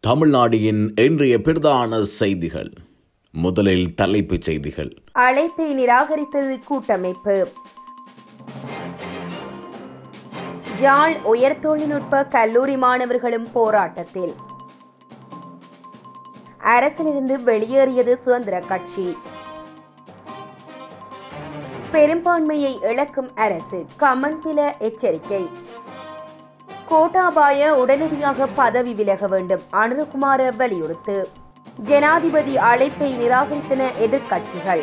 தமிழ்நாடின் இன்றைய பிரதான செய்திகள் முதலில் தலைப்புச் செய்திகள் அழைப்பை நிராகரித்தது கூட்டமைப்பு யாழ் உயர் தொழில்நுட்ப கல்லூரி மாணவர்களும் போராட்டத்தில் அரசிலிருந்து வெளியேறியது சுதந்திர கட்சி பெரும்பான்மையை இழக்கும் அரசு கமன்பில எச்சரிக்கை கோட்டாபாய உடனடியாக பதவி விலக வேண்டும் அனுரகுமார வலியுறுத்து ஜனாதிபதி அழைப்பை நிராகரித்தன எதிர்க்கட்சிகள்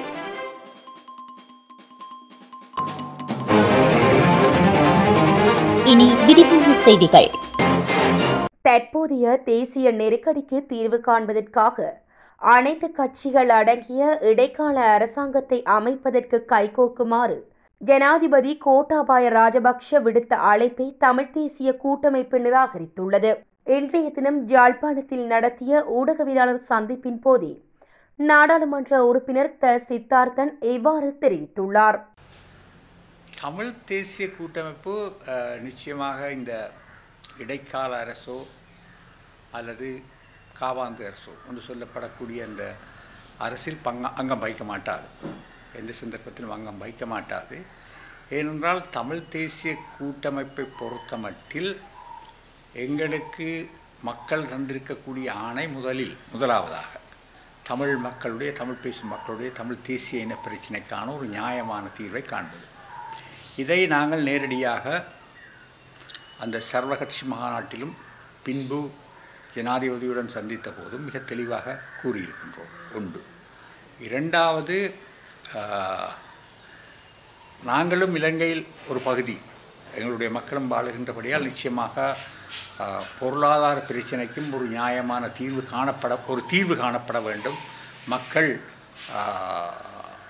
இனி விரிவான செய்திகள் தற்போதைய தேசிய நெருக்கடிக்கு தீர்வு காண்பதற்காக அனைத்து கட்சிகள் அடங்கிய இடைக்கால அரசாங்கத்தை அமைப்பதற்கு கைகோக்குமாறு ஜனாதிபதி கோட்டாபாய ராஜபக்ஷ விடுத்த அழைப்பை தமிழ் தேசிய கூட்டமைப்பு நிராகரித்துள்ளது இன்றைய தினம் ஜாழ்ப்பாணத்தில் நடத்திய ஊடகவியலாளர் சந்திப்பின் போதே நாடாளுமன்ற உறுப்பினர் த சித்தார்த்தன் இவ்வாறு தெரிவித்துள்ளார் தமிழ் தேசிய கூட்டமைப்பு அஹ், நிச்சயமாக இந்த இடைக்கால அரசோ அல்லது காவாந்து அரசோ என்று சொல்லப்படக்கூடிய அந்த அரசில் பங்க அங்கம் வகிக்க மாட்டாது எந்த சந்தர்ப்பத்திலும் அங்கம் வகிக்க மாட்டாது ஏனென்றால் தமிழ் தேசிய கூட்டமைப்பை பொறுத்தமட்டில் எங்களுக்கு மக்கள் தந்திருக்கக்கூடிய ஆணை முதலில் முதலாவதாக தமிழ் மக்களுடைய தமிழ் பேசும் மக்களுடைய தமிழ் தேசிய இன பிரச்சினைக்கான ஒரு நியாயமான தீர்வை காண்பது இதை நாங்கள் நேரடியாக அந்த சர்வகட்சி மாநாட்டிலும் பின்பு ஜனாதிபதியுடன் சந்தித்த போதும் மிக தெளிவாக கூறியிருக்கின்றோம் ஒன்று இரண்டாவது ஆஹ், நாங்களும் இலங்கையில் ஒரு பகுதி எங்களுடைய மக்களும் வாழுகின்றபடியால் நிச்சயமாக ஆஹ், பொருளாதார பிரச்சனைக்கும் ஒரு நியாயமான தீர்வு காணப்பட ஒரு தீர்வு காணப்பட வேண்டும் மக்கள் ஆஹ்,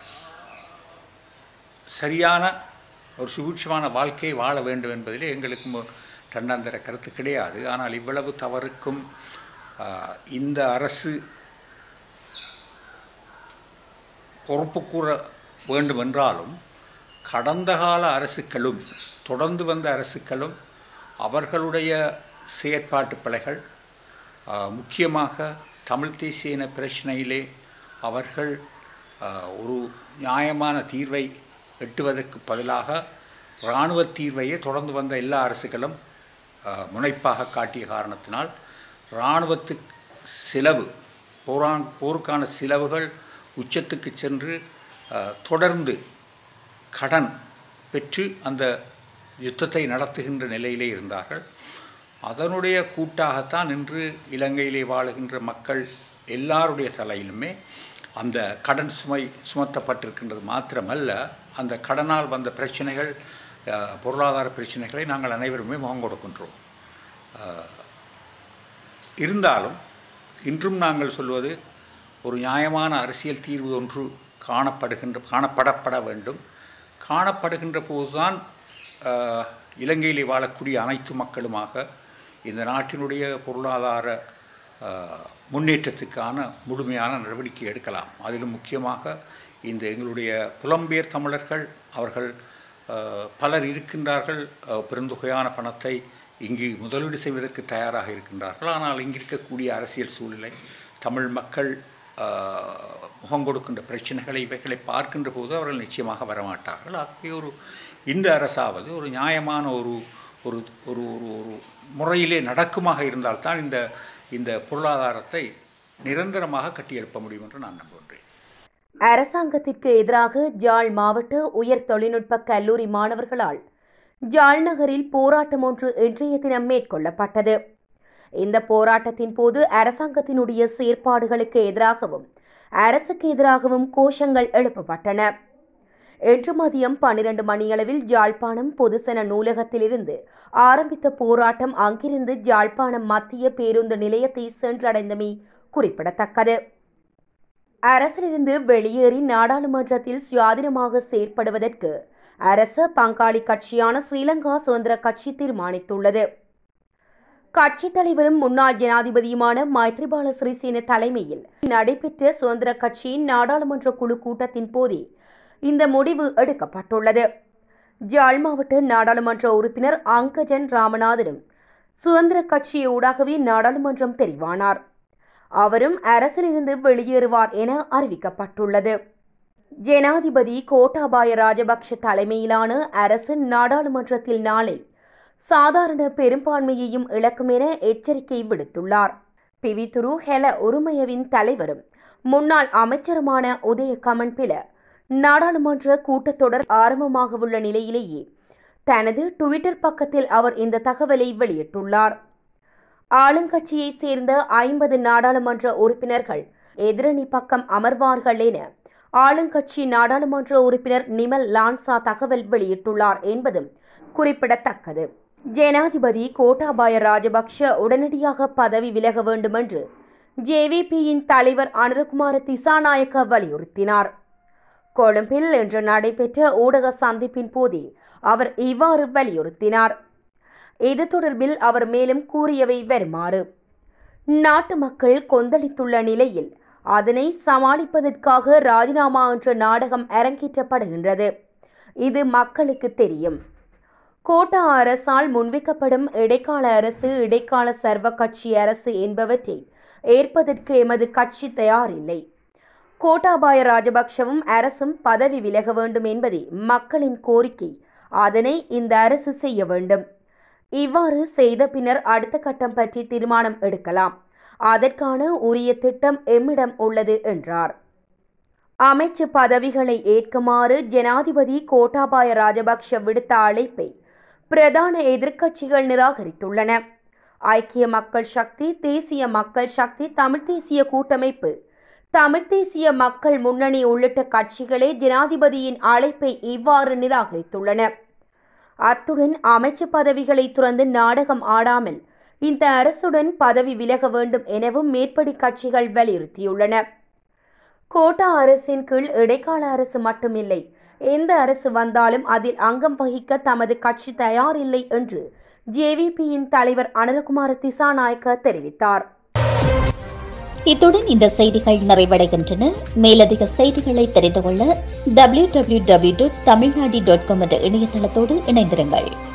சரியான ஒரு சுபீட்சமான வாழ்க்கையை வாழ வேண்டும் என்பதிலே எங்களுக்கும் ஒரு தன்னந்தர கருத்து கிடையாது ஆனால் இவ்வளவு தவறுக்கும் ஆஹ், இந்த அரசு பொறுப்பு கூற வேண்டும் என்றாலும் கடந்த கால அரசுகளும் தொடர்ந்து வந்த அரசுகளும் அவர்களுடைய செயற்பாட்டு பிழைகள் ஆஹ், முக்கியமாக தமிழ் தேசிய இன பிரச்சனையிலே அவர்கள் ஆஹ், ஒரு நியாயமான தீர்வை எட்டுவதற்கு பதிலாக இராணுவ தீர்வையே தொடர்ந்து வந்த எல்லா அரசுகளும் ஆஹ், முனைப்பாக காட்டிய காரணத்தினால் இராணுவத்துக்கு செலவு போரான் போருக்கான செலவுகள் உச்சத்துக்கு சென்று ஆஹ், தொடர்ந்து கடன் பெற்று அந்த யுத்தத்தை நடத்துகின்ற நிலையிலே இருந்தார்கள் அதனுடைய கூட்டாகத்தான் இன்று இலங்கையிலே வாழுகின்ற மக்கள் எல்லாருடைய தலையிலுமே அந்த கடன் சுமை சுமத்தப்பட்டிருக்கின்றது மாத்திரமல்ல அந்த கடனால் வந்த பிரச்சனைகள் அஹ், பொருளாதார பிரச்சனைகளை நாங்கள் அனைவருமே முகம் கொடுக்கின்றோம் அஹ், இருந்தாலும் இன்றும் நாங்கள் சொல்வது ஒரு நியாயமான அரசியல் தீர்வு ஒன்று காணப்படுகின்ற காணப்படப்பட வேண்டும் காணப்படுகின்ற போதுதான் ஆஹ், இலங்கையிலே வாழக்கூடிய அனைத்து மக்களுமாக இந்த நாட்டினுடைய பொருளாதார ஆஹ், முன்னேற்றத்துக்கான முழுமையான நடவடிக்கை எடுக்கலாம் அதிலும் முக்கியமாக இந்த எங்களுடைய புலம்பெயர் தமிழர்கள் அவர்கள் ஆஹ், பலர் இருக்கின்றார்கள் ஆஹ், பெருந்தொகையான பணத்தை இங்கு முதலீடு செய்வதற்கு தயாராக இருக்கின்றார்கள் ஆனால் இங்கு இருக்கக்கூடிய அரசியல் சூழ்நிலை தமிழ் மக்கள் ஆஹ், முகம் கொடுக்கின்ற பிரச்சனைகளை இவைகளை பார்க்கின்ற போது அவர்கள் நிச்சயமாக வரமாட்டார்கள் ஆகவே ஒரு இந்த அரசாவது ஒரு நியாயமான ஒரு ஒரு ஒரு ஒரு ஒரு முறையிலே நடக்குமாக இருந்தால்தான் இந்த இந்த பொருளாதாரத்தை நிரந்தரமாக கட்டியெழுப்ப முடியும் என்று நான் நம்புகின்றேன் அரசாங்கத்திற்கு எதிராக ஜாழ் மாவட்ட உயர் தொழில்நுட்ப கல்லூரி மாணவர்களால் ஜாழ் நகரில் போராட்டம் ஒன்று இன்றைய தினம் மேற்கொள்ளப்பட்டது இந்த போராட்டத்தின் போது அரசாங்கத்தினுடைய செயற்பாடுகளுக்கு எதிராகவும் அரசுக்கு எதிராகவும் கோஷங்கள் எழுப்பப்பட்டன இன்று மதியம் பன்னிரண்டு மணியளவில் ஜாழ்ப்பாணம் பொதுசன நூலகத்திலிருந்து ஆரம்பித்த போராட்டம் அங்கிருந்து ஜாழ்ப்பாணம் மத்திய பேருந்து நிலையத்தை சென்றடைந்தமை குறிப்பிடத்தக்கது அரசிலிருந்து வெளியேறி நாடாளுமன்றத்தில் சுயாதீனமாக செயற்படுவதற்கு அரச பங்காளி கட்சியான ஸ்ரீலங்கா சுதந்திர கட்சி தீர்மானித்துள்ளது கட்சித் தலைவரும் முன்னாள் ஜனாதிபதியுமான மைத்ரிபால சிறிசேன தலைமையில் நடைபெற்ற சுதந்திர கட்சியின் நாடாளுமன்ற குழு கூட்டத்தின் போதே இந்த முடிவு எடுக்கப்பட்டுள்ளது ஜாழ் மாவட்ட நாடாளுமன்ற உறுப்பினர் அங்கஜன் ராமநாதனும் சுதந்திர கட்சியூடாகவே நாடாளுமன்றம் தெரிவானார் அவரும் அரசிலிருந்து வெளியேறுவார் என அறிவிக்கப்பட்டுள்ளது ஜனாதிபதி கோட்டாபாய ராஜபக்ஷ தலைமையிலான அரசு நாடாளுமன்றத்தில் நாளை சாதாரண பெரும்பான்மையையும் இழக்கும் என எச்சரிக்கை விடுத்துள்ளார் பிவித்துரு ஹெல உரிமையவின் தலைவரும் முன்னாள் அமைச்சருமான உதய கமன்பில நாடாளுமன்ற கூட்டத்தொடர் ஆரம்பமாக உள்ள நிலையிலேயே தனது டுவிட்டர் பக்கத்தில் அவர் இந்த தகவலை வெளியிட்டுள்ளார் ஆளுங்கட்சியைச் சேர்ந்த ஐம்பது நாடாளுமன்ற உறுப்பினர்கள் எதிரணி பக்கம் அமர்வார்கள் என ஆளுங்கட்சி நாடாளுமன்ற உறுப்பினர் நிமல் லான்சா தகவல் வெளியிட்டுள்ளார் என்பதும் குறிப்பிடத்தக்கது ஜனாதிபதி கோட்டாபாய ராஜபக்ஷ உடனடியாக பதவி விலக வேண்டுமென்று ஜேவிபியின் தலைவர் அனுரகுமார திசாநாயக்க வலியுறுத்தினார் கொழும்பில் இன்று நடைபெற்ற ஊடக சந்திப்பின் போதே அவர் இவ்வாறு வலியுறுத்தினார் இது தொடர்பில் அவர் மேலும் கூறியவை வருமாறு நாட்டு மக்கள் கொந்தளித்துள்ள நிலையில் அதனை சமாளிப்பதற்காக ராஜினாமா என்ற நாடகம் அரங்கேற்றப்படுகின்றது இது மக்களுக்கு தெரியும் கோட்டா அரசால் முன்வைக்கப்படும் இடைக்கால அரசு இடைக்கால சர்வ கட்சி அரசு என்பவற்றை ஏற்பதற்கு எமது கட்சி தயாரில்லை கோட்டாபாய ராஜபக்ஷவும் அரசும் பதவி விலக வேண்டும் என்பதே மக்களின் கோரிக்கை அதனை இந்த அரசு செய்ய வேண்டும் இவ்வாறு செய்த பின்னர் அடுத்த கட்டம் பற்றி தீர்மானம் எடுக்கலாம் அதற்கான உரிய திட்டம் எம்மிடம் உள்ளது என்றார் அமைச்சு பதவிகளை ஏற்குமாறு ஜனாதிபதி கோட்டாபாய ராஜபக்ஷ விடுத்த அழைப்பை பிரதான எதிர்க்கட்சிகள் நிராகரித்துள்ளன ஐக்கிய மக்கள் சக்தி தேசிய மக்கள் சக்தி தமிழ் தேசிய கூட்டமைப்பு தமிழ் தேசிய மக்கள் முன்னணி உள்ளிட்ட கட்சிகளே ஜனாதிபதியின் அழைப்பை இவ்வாறு நிராகரித்துள்ளன அத்துடன் அமைச்சு பதவிகளை துறந்து நாடகம் ஆடாமல் இந்த அரசுடன் பதவி விலக வேண்டும் எனவும் மேற்படி கட்சிகள் வலியுறுத்தியுள்ளன கோட்டா அரசின் கீழ் இடைக்கால அரசு மட்டுமில்லை எந்த அரசு வந்தாலும் அதில் அங்கம் வகிக்க தமது கட்சி தயாரில்லை என்று ஜேவிபியின் தலைவர் அனுரகுமார திசாநாயக்க தெரிவித்தார் இத்துடன் இந்த செய்திகள் நிறைவடைகின்றன மேலதிக செய்திகளை தெரிந்து கொள்ள W W W dot Tamilnadu dot com என்ற இணையதளத்தோடு இணைந்திருங்கள்